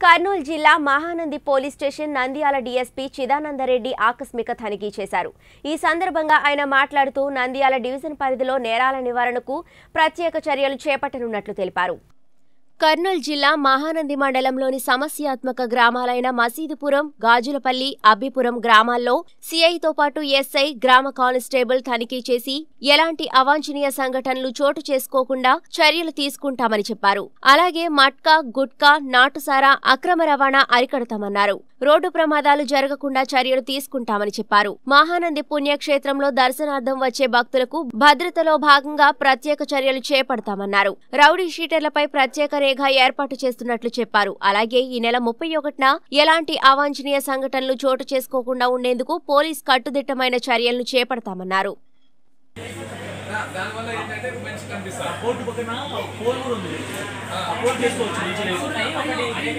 కర్నూలు జిల్లా Mahanandi police station Nandyal DSP Chidananda Reddy ఆకస్మిక తనిఖీ చేశారు ఈ సందర్భంగా ఆయన మాట్లాడుతూ నంద్యాల డివిజన్ పరిధిలో నేరాల నివారణకు ప్రత్యేక చర్యలు చేపట్టనున్నట్లు తెలిపారు కర్నూలు జిల్లా మహానంది మండలంలోని సమస్యాత్మక గ్రామాలైన మసీదుపురం గాజులపల్లి అబ్బిపురం గ్రామాల్లో సీఐతో పాటు ఎస్ఐ గ్రామ కానిస్టేబుల్ తనిఖీ చేసి ఎలాంటి అవాంఛనీయ సంఘటనలు చోటు చేసుకోకుండా చర్యలు తీసుకుంటామని చెప్పారు అలాగే మట్కా గుట్కా నాటుసారా అక్రమ రవాణా అరికడతామన్నారు రోడ్డు ప్రమాదాలు జరగకుండా చర్యలు తీసుకుంటామని చెప్పారు మహానంది పుణ్యక్షేత్రంలో దర్శనార్థం వచ్చే భక్తులకు భద్రతలో భాగంగా ప్రత్యేక చర్యలు చేపడతామన్నారు రౌడీ షీటర్లపై ప్రత్యేక రేఖ ఏర్పాటు చేస్తున్నట్లు చెప్పారు అలాగే ఈ నెల ముప్పై ఒకటిన ఎలాంటి అవాంఛనీయ సంఘటనలు చోటు చేసుకోకుండా ఉండేందుకు పోలీస్ కట్టుదిట్టమైన చర్యలను చేపడతామన్నారు దా- దానివల్ల ఏంటంటే మంచి కనిపిస్తారు కోర్టు పక్కన పోల్ కూడా ఉంది ఆ పోల్ చేసుకోవచ్చు నుంచి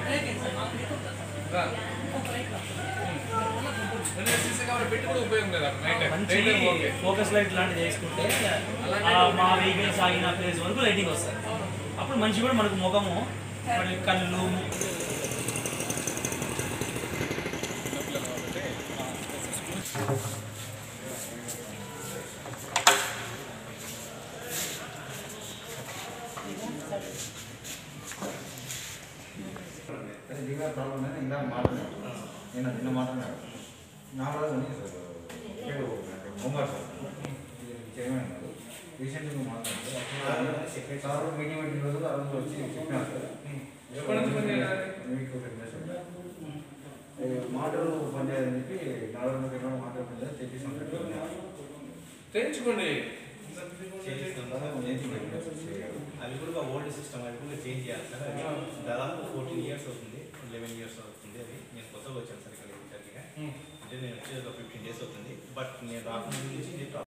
రా. మన సీసీ కెమెరా పెట్టి కూడా ఉపయోగం లేదు అక్కడ నైట్ టైం. మంచి night time okay. Focus light లాంటిది వేసుకుంటే ఆ మా వెహికల్స్ ఆగిన ప్లేస్ వరకు లైటింగ్ వస్తుంది అప్పుడు మనిషి కూడా మనకు ముఖము మరి కళ్ళు అది దిగా ప్రాబ్లం అని ఇలా మాట్లాడాను నేను నిన్న మాట్లాడాను నా వల్ల ఉంది సార్ ఇక్కడ హోంగార్డ్ సార్ చైర్మన్ గారు రీసెంట్గా మాట్లాడారు సార్ మీటింగ్ పెట్టిన రోజు ఆ రోజు వచ్చి చెప్పినారు సార్ ఎప్పటి నుంచి పని చేయాలి? మీకు పెట్టినా సార్ ఏ, మాటలు పనిచేయాలని చెప్పి నాలుగు వందల కిలో మాటలు పనిచేయాలి తెప్పిస్తాం చేయించుకోండి అవి కూడా ఓల్డ్ సిస్టమ్ అవి కూడా చేంజ్ చేయాలి సార్ అది దాదాపు ఫోర్టీన్ ఇయర్స్ అవుతుంది లెవెన్ ఇయర్స్ అవుతుంది అది నేను కొత్తగా వచ్చాను సార్ ఇక్కడ సరిగ్గా అంటే నేను వచ్చి ఒక ఫిఫ్టీన్ డేస్ అవుతుంది బట్ నేను రాకముందు నుంచి